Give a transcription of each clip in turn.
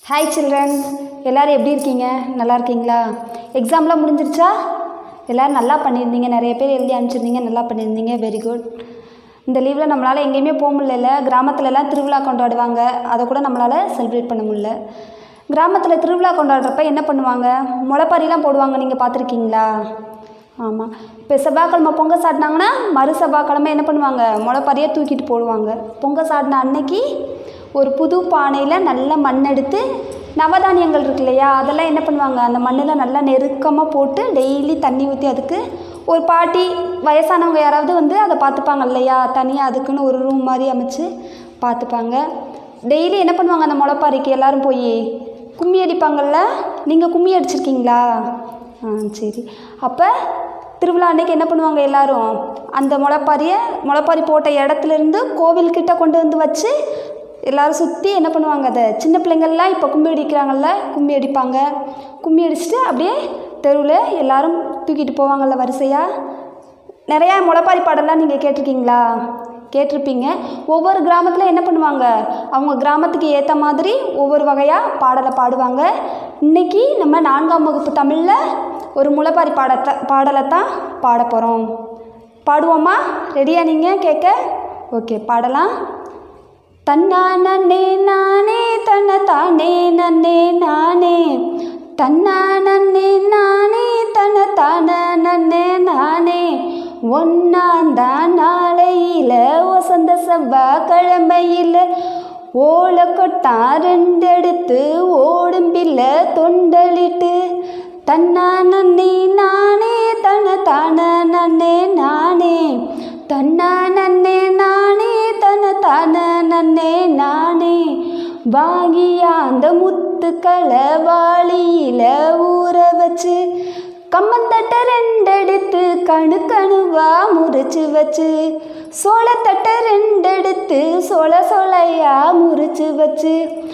hi children எல்லோரும் எப்படி இருக்கீங்க நல்லா இருக்கீங்களா எக்ஸாம்லாம் முடிஞ்சிருச்சா எல்லோரும் நல்லா பண்ணியிருந்தீங்க நிறைய பேர் எழுதி அனுப்பிச்சிருந்தீங்க நல்லா பண்ணியிருந்தீங்க வெரி குட் இந்த லீவில் நம்மளால் எங்கேயுமே போக முடியல கிராமத்துலலாம் திருவிழா கொண்டாடுவாங்க அதை கூட நம்மளால் செலிப்ரேட் பண்ண முடியல கிராமத்தில் திருவிழா கொண்டாடுறப்ப என்ன பண்ணுவாங்க முளைப்பாரிலாம் போடுவாங்க நீங்கள் பார்த்துருக்கீங்களா ஆமாம் இப்போ செவ்வாய்க்கிழமை பொங்கல் சாட்டினாங்கன்னா மறு செவ்வாய்க்கிழமை என்ன பண்ணுவாங்க முளைப்பாரியை தூக்கிட்டு போடுவாங்க பொங்கல் சாட்டின அன்னைக்கு ஒரு புது பானையில் நல்ல மண் எடுத்து நவதானியங்கள் இருக்கு இல்லையா அதெல்லாம் என்ன பண்ணுவாங்க அந்த மண்ணில் நல்லா நெருக்கமாக போட்டு டெய்லி தண்ணி ஊற்றி அதுக்கு ஒரு பாட்டி வயசானவங்க யாராவது வந்து அதை பார்த்துப்பாங்க இல்லையா தனியாக அதுக்குன்னு ஒரு ரூம் மாதிரி அமைச்சு பார்த்துப்பாங்க டெய்லி என்ன பண்ணுவாங்க அந்த முளைப்பாரிக்கு எல்லாரும் போய் கும்மி அடிப்பாங்கள்ல நீங்கள் கும்மி அடிச்சிருக்கீங்களா ஆ சரி அப்போ திருவிழா அன்னைக்கு என்ன பண்ணுவாங்க எல்லாரும் அந்த முளைப்பாரியை முளைப்பாரி போட்ட இடத்துலேருந்து கோவில்கிட்ட கொண்டு வந்து வச்சு எல்லாரும் சுற்றி என்ன பண்ணுவாங்க அதை சின்ன பிள்ளைங்கள்லாம் இப்போ கும்மி அடிக்கிறாங்கல்ல கும்மி அடிப்பாங்க கும்மி அடிச்சுட்டு அப்படியே தெருவில் எல்லாரும் தூக்கிட்டு போவாங்கல்ல வரிசையாக நிறையா முளைப்பாரி பாடலாம் நீங்கள் கேட்டிருக்கீங்களா கேட்டிருப்பீங்க ஒவ்வொரு கிராமத்தில் என்ன பண்ணுவாங்க அவங்க கிராமத்துக்கு ஏற்ற மாதிரி ஒவ்வொரு வகையாக பாடலை பாடுவாங்க இன்றைக்கி நம்ம நான்காம் வகுப்பு தமிழில் ஒரு முளைப்பாரி பாடத்தை பாடலை தான் பாட போகிறோம் பாடுவோமா ரெடியா நீங்கள் கேட்க ஓகே பாடலாம் தன்னா நன்னே நானே தன்ன தானே நன்னே நானே தன்னா நன்னே நானே தன்ன தான நன்னே நானே ஒன்னாந்தான் நாளையில் வசந்த செவ்வாய்க்கிழமையில் ஓலை கொட்டா ரெண்டெடுத்து ஓடும் பில்ல தொண்டலிட்டு தன்னா நன்னே நானே தன தான நன்னே நானே தன்னா நன்னே நானே தன தான நன்னே நானே வாங்கியா அந்த முத்துக்களை வாளியில் ஊற வச்சு கம்மந்தட்டை ரெண்டெடுத்து கணு கணுவா முறிச்சு வச்சு சோளத்தட்டை ரெண்டெடுத்து சொல சொலையா முறிச்சு வச்சு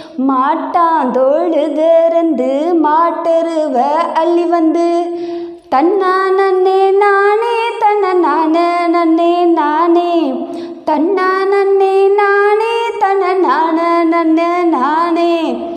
மாட்டாந்தோடு திறந்து மாட்டருவ அள்ளி வந்து தன்னா நன்னே நானே தன்ன நான நன்னே நானே தன்னா நன்னே நானே தன்ன நான நன்ன நானே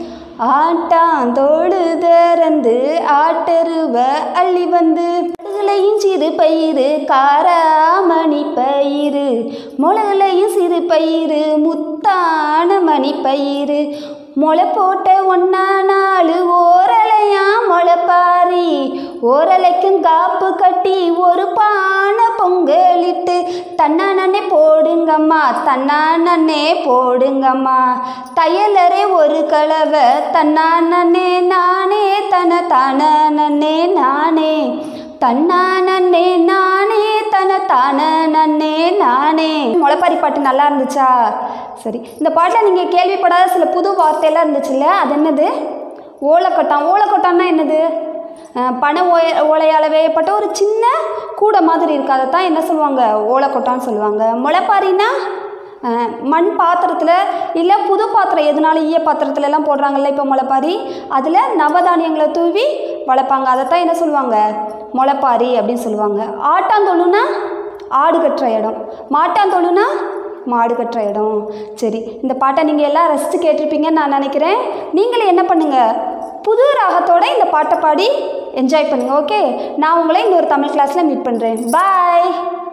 ஆட்டாந்தோடு திறந்து ஆட்டருவ அள்ளி வந்து முளகுலையும் சிறு பயிறு காராமணி பயிறு முளகுலையும் சிறு பயிறு முத்தான மணி பயிறு முளை போட்ட ஒன்னா நாலு ஓரலையா முளைப்பாரி ஓரலைக்கும் காப்பு கட்டி ஒரு பானை பொங்கலிட்டு தன்னானே போடுங்கம்மா தன்னானே போடுங்கம்மா தையலரே ஒரு கலவை தன்னானே நானே தன தான நன்னே நானே தன்னானே நானே தன தான நன்னே நானே முளைப்பாரி பாட்டு நல்லா இருந்துச்சா சரி இந்த பாட்டில் நீங்கள் கேள்விப்படாத சில புது வார்த்தையெல்லாம் இருந்துச்சுல்ல அது என்னது ஓலைக்கொட்டான் ஓலைக்கொட்டான்னா என்னது பனை ஓய ஓலையால் வேயப்பட்ட ஒரு சின்ன கூடை மாதிரி இருக்குது அதை தான் என்ன சொல்லுவாங்க ஓலைக்கொட்டான்னு சொல்லுவாங்க முளைப்பாரின்னா மண் பாத்திரத்தில் இல்லை புது பாத்திரம் எதுனாலும் ஈய பாத்திரத்துலலாம் போடுறாங்கல்ல இப்போ முளைப்பாரி அதில் நவதானியங்களை தூவி வளர்ப்பாங்க அதை தான் என்ன சொல்லுவாங்க முளைப்பாரி அப்படின்னு சொல்லுவாங்க ஆட்டாந்தொழுனா ஆடு கட்டுற இடம் மாட்டாந்தொழுனா மாடு கட்டுற இடம் சரி இந்த பாட்டை நீங்கள் எல்லாம் ரசித்து கேட்டிருப்பீங்கன்னு நான் நினைக்கிறேன் நீங்களும் என்ன பண்ணுங்கள் புது ராகத்தோடு இந்த பாட்டை பாடி என்ஜாய் பண்ணுங்கள் ஓகே நான் உங்களை இன்னொரு தமிழ் கிளாஸில் மீட் பண்ணுறேன் பாய்